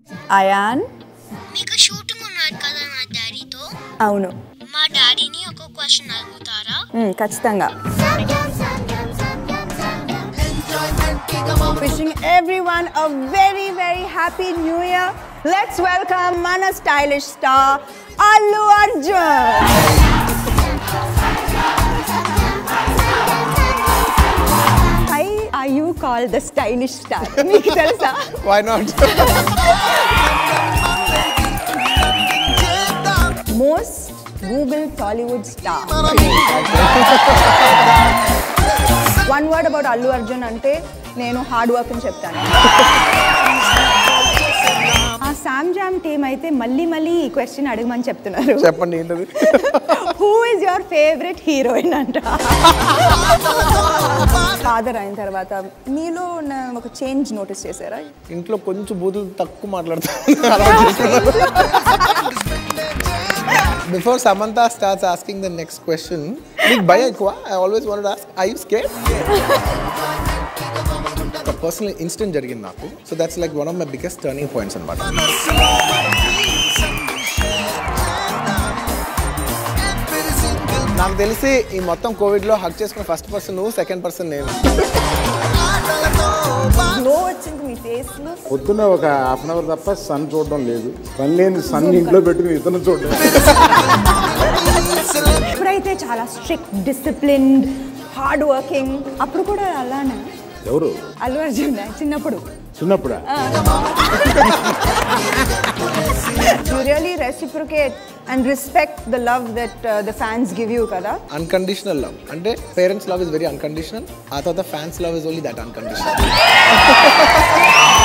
Ion మీకు shooting ఉన్నది కదా మా డాడీతో అవును మా డాడీని ఒక క్వశ్చన్ అడుగుతారా మ్, ఖచ్చితంగా Wishing everyone a very, very happy new year. Let's welcome Mana stylish star Allu Arjun. Why are you called the stylish star? మీకు తెలుసా why not most Google Tollywood star one word about Allu Arjun అంటే నేను hard work అని చెప్తాను ఆ Sam jam team అయితే మళ్ళీ మళ్ళీ ఈ క్వశ్చన్ అడగమని చెప్తున్నారు చెప్పండి ఏంటది who is your favourite heroine అంట ఫాదర్ అయిన తర్వాత మీలో ఉన్న ఒక చేంజ్ నోటీస్ చేశారా ఇంట్లో కొంచెం బూతులు తక్కువ మాట్లాడతాను before Samantha starts asking the next question నీకు భయం ఎక్కువ I always want ask I you scare ఒక పర్సనల్ ఇన్సిడెంట్ జరిగింది నాకు so that's like one of my biggest turning points అనమాట నాకు తెలిసి ఈ మొత్తం కోవిడ్లో హక్ చేసుకున్న ఫస్ట్ పర్సన్ నువ్వు సెకండ్ పర్సన్ నేను గ్లో వచ్చింది మీ ఫేస్ లో పొద్దున్న ఒక హాఫ్ అన్ అవర్ తప్ప సన్ చూడడం లేదు పని లేని సన్ ఇంట్లో పెట్టుకుని ఇతను చూడడం ఎప్పుడైతే చాలా స్ట్రిక్ట్ డిసిప్లిన్డ్ హార్డ్ వర్కింగ్ అప్పుడు కూడా అలానే ఎవరు అల్లు అర్జున్ చిన్నప్పుడు చిన్నప్పుడా you really reciprocate and respect the love that the fans give you కదా అన్కండిషనల్ లవ్ అంటే parents love is very unconditional ఆ తర్వాత fans love is only that unconditional